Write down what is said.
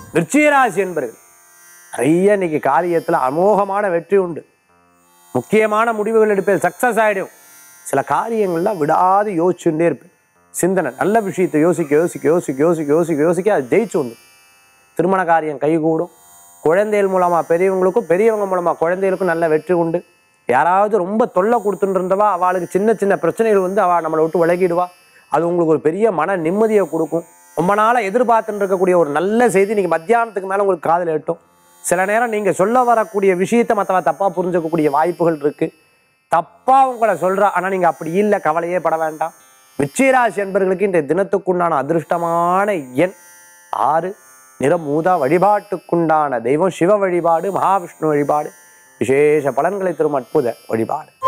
விருச்சிகராசி என்பர்கள் நிறைய இன்னைக்கு காரியத்தில் அமோகமான வெற்றி உண்டு முக்கியமான முடிவுகள் எடுப்பேன் சக்ஸஸ் ஆகிடும் சில காரியங்கள்லாம் விடாது யோசிச்சுட்டே இருப்பேன் சிந்தனை நல்ல விஷயத்தை யோசிக்க யோசிக்க யோசிக்க யோசிக்க யோசிக்க யோசிக்க அது ஜெயிச்சு உண்டு திருமண காரியம் கைகூடும் குழந்தைகள் மூலமாக பெரியவங்களுக்கும் பெரியவங்க மூலமாக குழந்தைகளுக்கும் நல்ல வெற்றி உண்டு யாராவது ரொம்ப தொல்லை கொடுத்துட்டு இருந்தவா அவளுக்கு சின்ன சின்ன பிரச்சனைகள் வந்து அவள் நம்மளை விட்டு விலகிடுவா அது உங்களுக்கு ஒரு பெரிய மன நிம்மதியை கொடுக்கும் ரொம்ப நாளாக எதிர்பார்த்துட்டு இருக்கக்கூடிய ஒரு நல்ல செய்தி நீங்கள் மத்தியானத்துக்கு மேலே உங்களுக்கு காதில் எட்டும் சில நேரம் நீங்கள் சொல்ல வரக்கூடிய விஷயத்தை மற்றவ தப்பாக புரிஞ்சுக்கக்கூடிய வாய்ப்புகள் இருக்குது தப்பாக உங்களை சொல்கிறா ஆனால் நீங்கள் அப்படி இல்லை கவலையே பட வேண்டாம் விச்சயராசி என்பர்களுக்கு இன்றைய தினத்துக்குண்டான அதிர்ஷ்டமான எண் ஆறு நிறமூதா வழிபாட்டுக்குண்டான தெய்வம் சிவ வழிபாடு மகாவிஷ்ணு வழிபாடு விசேஷ பலன்களை தரும் அற்புத வழிபாடு